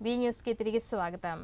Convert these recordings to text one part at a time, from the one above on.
be న్యూస్కి తిరిగి స్వాగతం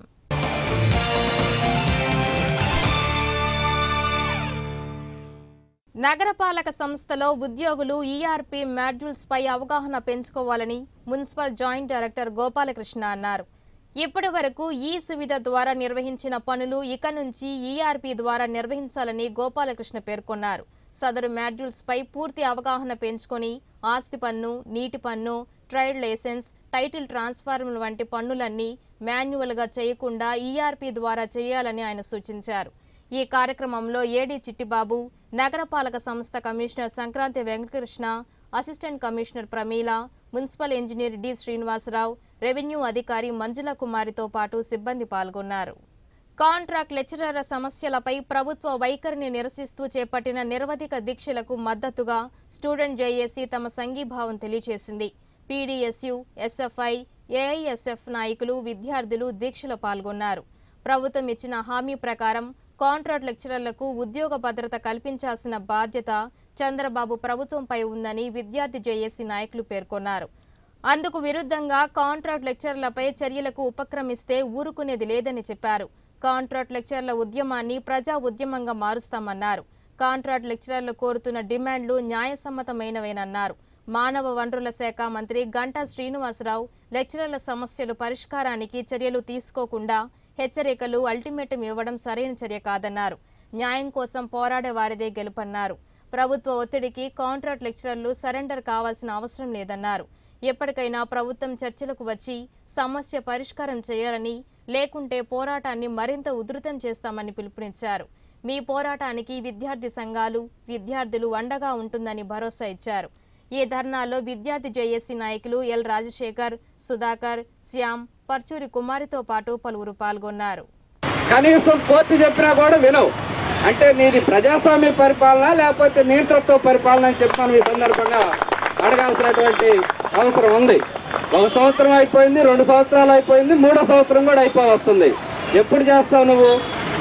నగరపాలక సంస్థలో ఉద్యోగులు ఈఆర్పీ మాడ్యూల్స్ పై అవగాహన పెంచుకోవాలని మున్సిపల్ జాయింట్ డైరెక్టర్ గోపాలకృష్ణ అన్నారు ఇప్పటి వరకు ఈ సువిధ ద్వారా నిర్వహించిన పనులు ఇక నుంచి ఈఆర్పీ ద్వారా నిర్వహించాలని గోపాలకృష్ణ పేర్కొన్నారు సదరు మాడ్యూల్స్ పై పూర్తి అవగాహన పెంచుకొని ఆస్తి పన్ను నీటి పన్ను ట్రైడ్ లైసెన్స్ టైటిల్ ట్రాన్స్ఫార్మర్ వంటి పన్నులన్నీ మాన్యువల్గా చేయకుండా ఈఆర్పీ ద్వారా చేయాలని ఆయన సూచించారు ఈ కార్యక్రమంలో ఏడీ చిట్టిబాబు నగరపాలక సంస్థ commissioner Sankranti Venkatakrishna assistant commissioner Pramila municipal engineer D Srinivasarao revenue అధికారి మంజుల కుమారితో పాటు సిబ్బంది పాల్గొన్నారు కాంట్రాక్ట్ లెక్చరర్ల సమస్యలపై ప్రభుత్వ వైఖరిని నిరసిస్తూ చేపట్టిన నిరవధిక దీక్షలకు మద్దతుగా స్టూడెంట్ జేఏసీ తమ సంఘీభావం తెలియజేసింది పీడీఎస్యు ఎస్ఎఫ్ఐ ఏఐఎస్ఎఫ్ నాయకులు విద్యార్థులు దీక్షలో పాల్గొన్నారు ప్రభుత్వం ఇచ్చిన హామీ ప్రకారం కాంట్రాక్ట్ లెక్చరర్లకు ఉద్యోగ భద్రత కల్పించాల్సిన బాధ్యత చంద్రబాబు ప్రభుత్వంపై ఉందని విద్యార్థి జేఏసీ నాయకులు పేర్కొన్నారు అందుకు విరుద్ధంగా కాంట్రాక్ట్ లెక్చరర్లపై చర్యలకు ఉపక్రమిస్తే ఊరుకునేది లేదని చెప్పారు కాంట్రాక్ట్ లెక్చరర్ల ఉద్యమాన్ని ప్రజా ఉద్యమంగా మారుస్తామన్నారు కాంట్రాక్ట్ లెక్చరర్లు కోరుతున్న డిమాండ్లు న్యాయసమ్మతమైనవేనన్నారు మానవ వనరుల శాఖ మంత్రి గంటా శ్రీనివాసరావు లెక్చరర్ల సమస్యలు పరిష్కారానికి చర్యలు తీసుకోకుండా హెచ్చరికలు అల్టిమేటం ఇవ్వడం సరైన చర్య కాదన్నారు న్యాయం కోసం పోరాడే వారిదే గెలుపన్నారు ప్రభుత్వ ఒత్తిడికి కాంట్రాక్ట్ లెక్చరర్లు సరెండర్ కావాల్సిన అవసరం లేదన్నారు ఎప్పటికైనా ప్రభుత్వం చర్చలకు వచ్చి సమస్య పరిష్కారం చేయాలని లేకుంటే పోరాటాన్ని మరింత ఉధృతం చేస్తామని పిలుపునిచ్చారు మీ పోరాటానికి విద్యార్థి సంఘాలు విద్యార్థులు అండగా ఉంటుందని భరోసా ఇచ్చారు ఈ ధర్నాలో విద్యార్థి జేఏసీ నాయకులు ఎల్ రాజశేఖర్ సుధాకర్ శ్యామ్ పర్చూరి కుమారితో పాటు పలువురు పాల్గొన్నారు కనీసం కోర్టు చెప్పినా కూడా వినవు అంటే నీది ప్రజాస్వామ్య పరిపాలన లేకపోతే నియంతృత్వ పరిపాలన అని చెప్పి మనం ఈ సందర్భంగా అడగాల్సినటువంటి అవసరం ఉంది ఒక సంవత్సరం అయిపోయింది రెండు సంవత్సరాలు అయిపోయింది మూడో సంవత్సరం కూడా అయిపో వస్తుంది ఎప్పుడు చేస్తావు నువ్వు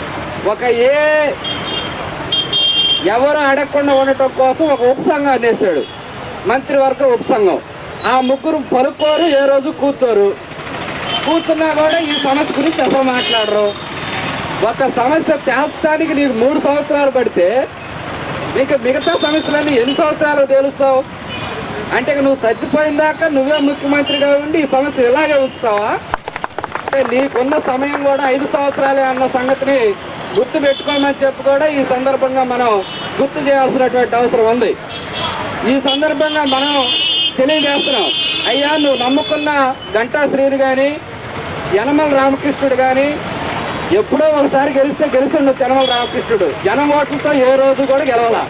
ఒక ఏ ఎవరు అడగకుండా ఉండటం కోసం ఒక ఉపసంఘం వేసాడు మంత్రివర్గ ఉపసంఘం ఆ ముగ్గురు పలుకోరు ఏ రోజు కూర్చోరు కూర్చున్నా కూడా ఈ సమస్య గురించి అసలు మాట్లాడరు ఒక సమస్య తేల్చడానికి నీకు మూడు సంవత్సరాలు పడితే నీకు మిగతా సమస్యలన్నీ ఎన్ని సంవత్సరాలు తేలుస్తావు అంటే ఇక నువ్వు చచ్చిపోయిన దాకా నువ్వే ముఖ్యమంత్రిగా ఉండి ఈ సమస్య ఇలాగే ఉంచుతావా అంటే నీకున్న సమయం కూడా ఐదు సంవత్సరాలే అన్న సంగతిని గుర్తు పెట్టుకోమని చెప్పి కూడా ఈ సందర్భంగా మనం గుర్తు చేయాల్సినటువంటి అవసరం ఉంది ఈ సందర్భంగా మనం తెలియజేస్తున్నాం అయ్యా నువ్వు నమ్ముకున్న గంటా శ్రీని కానీ యనమల రామకృష్ణుడు కానీ ఎప్పుడో ఒకసారి గెలిస్తే గెలిచిండు యనమల రామకృష్ణుడు జనం ఓట్లతో ఏ రోజు కూడా గెలవాల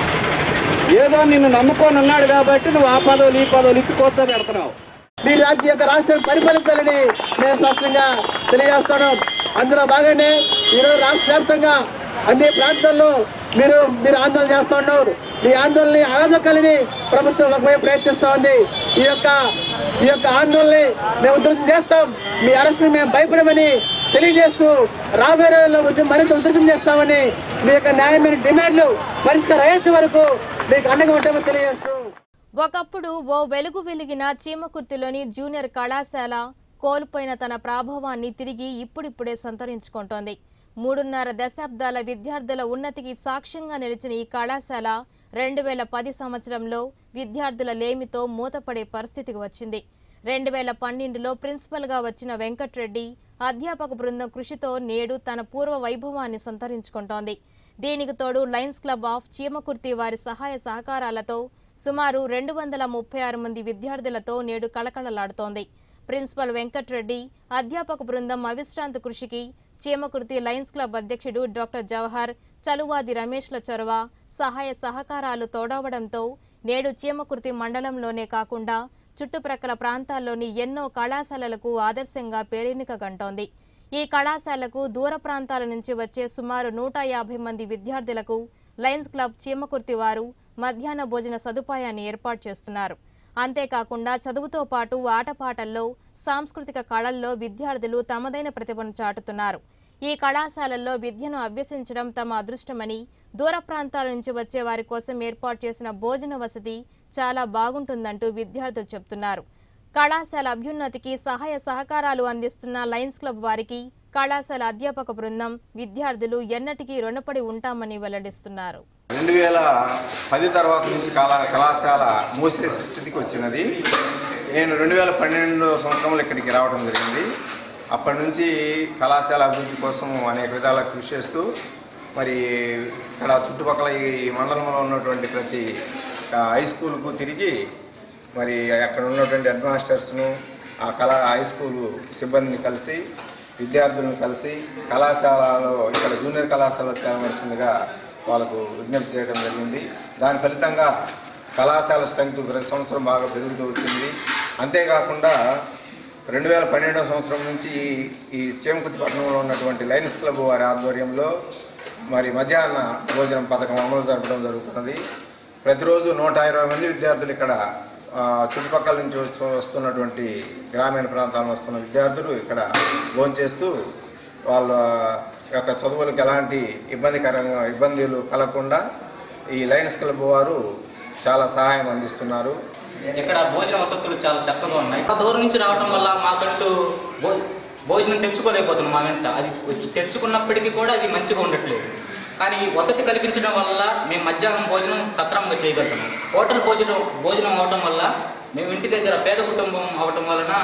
ఏదో నిన్ను నమ్ముకొని ఉన్నాడు కాబట్టి నువ్వు ఆ పదవులు ఈ పదవులు ఇచ్చి కూర్చోబెడుతున్నావు మీ రాజ్య యొక్క రాష్ట్రం పరిపాలించాలని నేను స్పష్టంగా తెలియజేస్తాను అందులో భాగంగానే ఈరోజు రాష్ట్ర వ్యాప్తంగా అన్ని ప్రాంతాల్లో మీరు మీరు ఆందోళన చేస్తూ ఉన్నారు ఈ ఆందోళనని ఆగదొక్కాలని ప్రభుత్వం ఒకవైపు ప్రయత్నిస్తూ ఉంది ఈ యొక్క ఈ యొక్క ఆందోళనని మేము ఉధృతం చేస్తాం మీ అరెస్ట్ని మేము భయపడమని తెలియజేస్తూ రాబోయే రోజుల్లో ఉద్యమం మరింత ఉధృతం చేస్తామని మీ యొక్క న్యాయమైన డిమాండ్లు పరిష్కారం అయ్యేంత వరకు మీకు అండగా ఉంటామని తెలియజేస్తూ ఒకప్పుడు ఓ వెలుగు వెలిగిన చీమకుర్తిలోని జూనియర్ కళాశాల కోల్పోయిన తన ప్రాభవాన్ని తిరిగి ఇప్పుడిప్పుడే సంతరించుకుంటోంది మూడున్నర దశాబ్దాల విద్యార్థుల ఉన్నతికి సాక్ష్యంగా నిలిచిన ఈ కళాశాల రెండు వేల పది సంవత్సరంలో విద్యార్థుల లేమితో మూతపడే పరిస్థితికి వచ్చింది రెండు వేల పన్నెండులో ప్రిన్సిపల్గా వచ్చిన వెంకట్రెడ్డి అధ్యాపక బృందం కృషితో నేడు తన పూర్వ వైభవాన్ని సంతరించుకుంటోంది దీనికి తోడు లయన్స్ క్లబ్ ఆఫ్ చీమకుర్తి వారి సహాయ సహకారాలతో సుమారు రెండు వందల ముప్పై ఆరు మంది విద్యార్థులతో నేడు కళకళలాడుతోంది ప్రిన్సిపల్ వెంకట్రెడ్డి అధ్యాపక బృందం అవిశ్రాంత కృషికి చీమకుర్తి లయన్స్ క్లబ్ అధ్యక్షుడు డాక్టర్ జవహర్ చలువాది రమేష్ల చొరవ సహాయ సహకారాలు తోడవడంతో నేడు చీమకుర్తి మండలంలోనే కాకుండా చుట్టుప్రక్కల ప్రాంతాల్లోని ఎన్నో కళాశాలలకు ఆదర్శంగా పేరెన్నిక కంటోంది ఈ కళాశాలకు దూర ప్రాంతాల నుంచి వచ్చే సుమారు నూట యాభై మంది విద్యార్థులకు లయన్స్ క్లబ్ చీమకుర్తి వారు మధ్యాహ్న భోజన సదుపాయాన్ని ఏర్పాటు చేస్తున్నారు అంతేకాకుండా చదువుతో పాటు ఆటపాటల్లో సాంస్కృతిక కళల్లో విద్యార్థులు తమదైన ప్రతిభను చాటుతున్నారు ఈ కళాశాలల్లో విద్యను అభ్యసించడం తమ అదృష్టమని దూర ప్రాంతాల నుంచి వచ్చే వారి కోసం ఏర్పాటు చేసిన భోజన వసతి చాలా బాగుంటుందంటూ విద్యార్థులు చెబుతున్నారు కళాశాల అభ్యున్నతికి సహాయ సహకారాలు అందిస్తున్న లయన్స్ క్లబ్ వారికి కళాశాల అధ్యాపక బృందం విద్యార్థులు ఎన్నటికీ రుణపడి ఉంటామని వెల్లడిస్తున్నారు రెండు వేల పది తర్వాత నుంచి కళా కళాశాల మూసేసే స్థితికి వచ్చినది నేను రెండు వేల పన్నెండు సంవత్సరంలో ఇక్కడికి రావడం జరిగింది అప్పటి నుంచి కళాశాల అభివృద్ధి కోసం అనేక విధాల కృషి చేస్తూ మరి ఇక్కడ చుట్టుపక్కల ఈ మండలంలో ఉన్నటువంటి ప్రతి ఆ, హై స్కూల్కు తిరిగి మరి అక్కడ ఉన్నటువంటి హెడ్ మాస్టర్స్ను ఆ కళా హై స్కూల్ సిబ్బందిని కలిసి విద్యార్థులను కలిసి కళాశాలలో ఇక్కడ జూనియర్ కళాశాలలో చేరవలసిందిగా వాళ్ళకు విజ్ఞప్తి చేయడం జరిగింది దాని ఫలితంగా కళాశాల స్ట్రెంగ్త్ ప్రతి సంవత్సరం బాగా పెరుగుతూ వచ్చింది అంతేకాకుండా రెండు వేల పన్నెండవ సంవత్సరం నుంచి ఈ- ఈ చేమకుర్తి పట్టణంలో ఉన్నటువంటి లయన్స్ క్లబ్ వారి ఆధ్వర్యంలో మరి మధ్యాహ్న భోజనం పథకం అమలు జరపడం జరుగుతున్నది ప్రతిరోజు నూట ఇరవై మంది విద్యార్థులు ఇక్కడ ఆ, చుట్టుపక్కల నుంచి వస్తు- వస్తున్నటువంటి గ్రామీణ ప్రాంతాల వస్తున్న విద్యార్థులు ఇక్కడ భోంచేస్తూ వాళ్ళ యొక్క చదువులకు ఎలాంటి ఇబ్బందికరంగా ఇబ్బందులు కలగకుండా ఈ లయన్స్ క్లబ్ వారు చాలా సహాయం అందిస్తున్నారు ఇక్కడ భోజన వసతులు చాలా చక్కగా ఉన్నాయి ఆ దూరం నుంచి రావడం వల్ల మాకంటూ భో భోజనం తెచ్చుకోలేకపోతున్నాం మా వెంట అది వచ్చి తెచ్చుకున్నప్పటికీ కూడా అది మంచిగా ఉండట్లేదు కానీ వసతి కల్పించడం వల్ల మేము మధ్యాహ్నం భోజనం సక్రమంగా చేయగలుగుతున్నాం హోటల్ భోజనం భోజనం అవటం వల్ల మేము ఇంటి దగ్గర పేద కుటుంబం అవటం వలన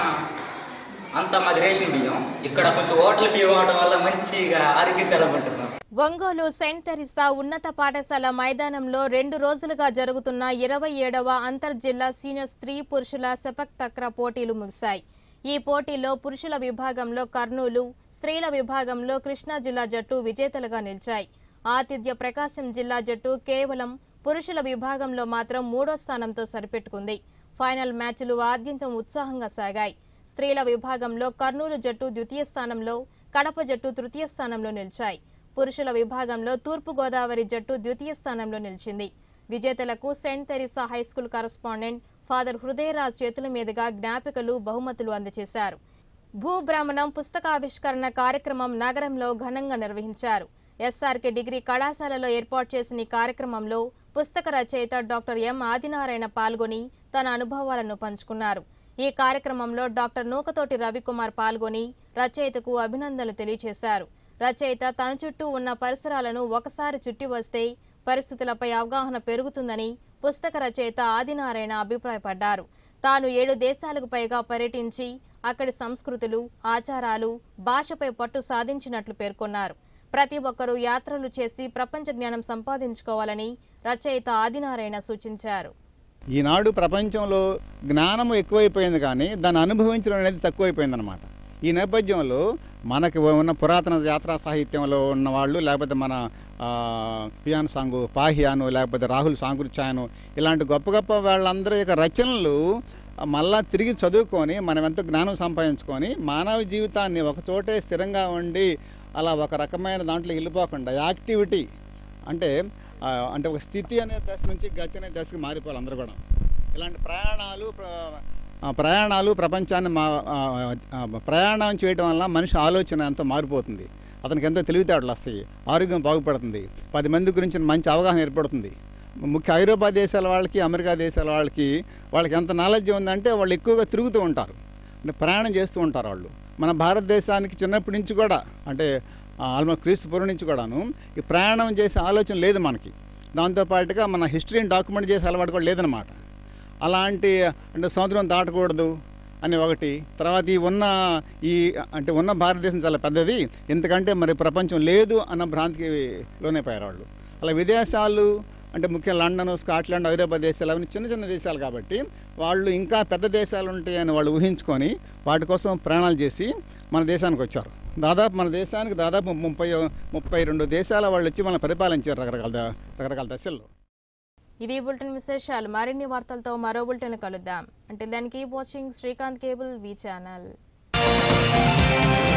అంత మాది రేషన్ బియ్యం ఇక్కడ కొంచెం హోటల్ బియ్యం అవడం వల్ల మంచిగా ఆరోగ్యకరం ఉంటున్నాం ఒంగోలు సెయింట్ తెరిసా ఉన్నత పాఠశాల మైదానంలో రెండు రోజులుగా జరుగుతున్న ఇరవై ఏడవ అంతర్జిల్లా సీనియర్ స్త్రీ పురుషుల సెపక్ తక్ర పోటీలు ముగిశాయి ఈ పోటీలో పురుషుల విభాగంలో కర్నూలు స్త్రీల విభాగంలో కృష్ణా జిల్లా జట్టు విజేతలుగా నిలిచాయి ఆతిథ్య ప్రకాశం జిల్లా జట్టు కేవలం పురుషుల విభాగంలో మాత్రం మూడో స్థానంతో సరిపెట్టుకుంది ఫైనల్ మ్యాచ్లు ఆద్యంతం ఉత్సాహంగా సాగాయి స్త్రీల విభాగంలో కర్నూలు జట్టు ద్వితీయ స్థానంలో కడప జట్టు తృతీయ స్థానంలో నిలిచాయి పురుషుల విభాగంలో తూర్పు గోదావరి జట్టు ద్వితీయ స్థానంలో నిలిచింది విజేతలకు saint Teresa high school correspondent father Hrudayaraj చేతుల మీదుగా జ్ఞాపికలు బహుమతులు అందజేశారు భూభ్రమణం పుస్తకావిష్కరణ కార్యక్రమం నగరంలో ఘనంగా నిర్వహించారు ఎస్ఆర్కే డిగ్రీ కళాశాలలో ఏర్పాటు చేసిన ఈ కార్యక్రమంలో పుస్తక రచయిత డాక్టర్ ఎం ఆదినారాయణ పాల్గొని తన అనుభవాలను పంచుకున్నారు ఈ కార్యక్రమంలో డాక్టర్ నూకతోటి రవికుమార్ పాల్గొని రచయితకు అభినందనలు తెలియజేశారు రచయిత తన చుట్టూ ఉన్న పరిసరాలను ఒకసారి చుట్టి వస్తే పరిస్థితులపై అవగాహన పెరుగుతుందని పుస్తక రచయిత ఆదినారాయణ అభిప్రాయపడ్డారు తాను ఏడు దేశాలకు పైగా పర్యటించి అక్కడి సంస్కృతులు ఆచారాలు భాషపై పట్టు సాధించినట్లు పేర్కొన్నారు ప్రతి ఒక్కరూ యాత్రలు చేసి ప్రపంచ జ్ఞానం సంపాదించుకోవాలని రచయిత ఆదినారాయణ సూచించారు ఈనాడు ప్రపంచంలో జ్ఞానము ఎక్కువైపోయింది కానీ దాన్ని అనుభవించడం అనేది తక్కువైపోయిందనమాట ఈ నేపథ్యంలో మనకి ఉన్న పురాతన యాత్రా సాహిత్యంలో ఉన్న వాళ్ళు లేకపోతే మన ఆ, పియాన్ సాంగు పాహియాను లేకపోతే రాహుల్ సాంకృత్యాయను ఇలాంటి గొప్ప గొప్ప వాళ్ళందరి యొక్క రచనలు మళ్ళా తిరిగి చదువుకొని మనం ఎంతో జ్ఞానం సంపాదించుకొని మానవ జీవితాన్ని ఒక చోటే స్థిరంగా ఉండి అలా ఒక రకమైన దాంట్లో వెళ్ళిపోకుండా యాక్టివిటీ అంటే ఆ, అంటే ఒక స్థితి అనే దశ నుంచి గతి అనే దశకి మారిపోవాలి అందరూ కూడా ఇలాంటి ప్రయాణాలు ప్ర- ఆ, ప్రయాణాలు ప్రపంచాన్ని మా ఆ, ఆ, ప్రయాణం చేయడం వల్ల మనిషి ఆలోచన ఎంతో మారిపోతుంది అతనికి ఎంతో తెలివితేటలు వస్తాయి ఆరోగ్యం బాగుపడుతుంది పది మంది గురించి మంచి అవగాహన ఏర్పడుతుంది ముఖ్య ఐరోపా దేశాల వాళ్ళకి అమెరికా దేశాల వాళ్ళకి వాళ్ళకి ఎంత నాలెడ్జ్ ఉందంటే వాళ్ళు ఎక్కువగా తిరుగుతూ ఉంటారు అంటే ప్రయాణం చేస్తూ ఉంటారు వాళ్ళు మన భారతదేశానికి చిన్నప్పటి నుంచి కూడా అంటే ఆల్మోస్ట్ క్రీస్తు పూర్వం నుంచి కూడాను ఈ ప్రయాణం చేసే ఆలోచన లేదు మనకి దాంతోపాటుగా మన హిస్టరీని డాక్యుమెంట్ చేసే అలవాటు కూడా లేదనమాట అలాంటి అంటే సముద్రం దాటకూడదు అని ఒకటి తర్వాత ఈ ఉన్న ఈ అంటే ఉన్న భారతదేశం చాలా పెద్దది ఎందుకంటే మరి ప్రపంచం లేదు అన్న భ్రాంతికి లోనే పోయారు వాళ్ళు అలా విదేశాలు అంటే ముఖ్యంగా లండన్ స్కాట్లాండ్ ఐరోపా దేశాలు అవన్నీ చిన్న చిన్న దేశాలు కాబట్టి వాళ్ళు ఇంకా పెద్ద దేశాలు ఉంటాయని వాళ్ళు ఊహించుకొని వాటి కోసం ప్రయాణాలు చేసి మన దేశానికి వచ్చారు దాదాపు మన దేశానికి దాదాపు ముప్పై ముప్పై రెండు దేశాల వాళ్ళు వచ్చి మనం పరిపాలించారు రకరకాల ద- రకరకాల దశల్లో ఇవి బులెటిన్ విశేషాలు మరిన్ని వార్తలతో మరో బులెటిన్ కలుద్దాం అంటే దానికి watching Srikanth cable V channel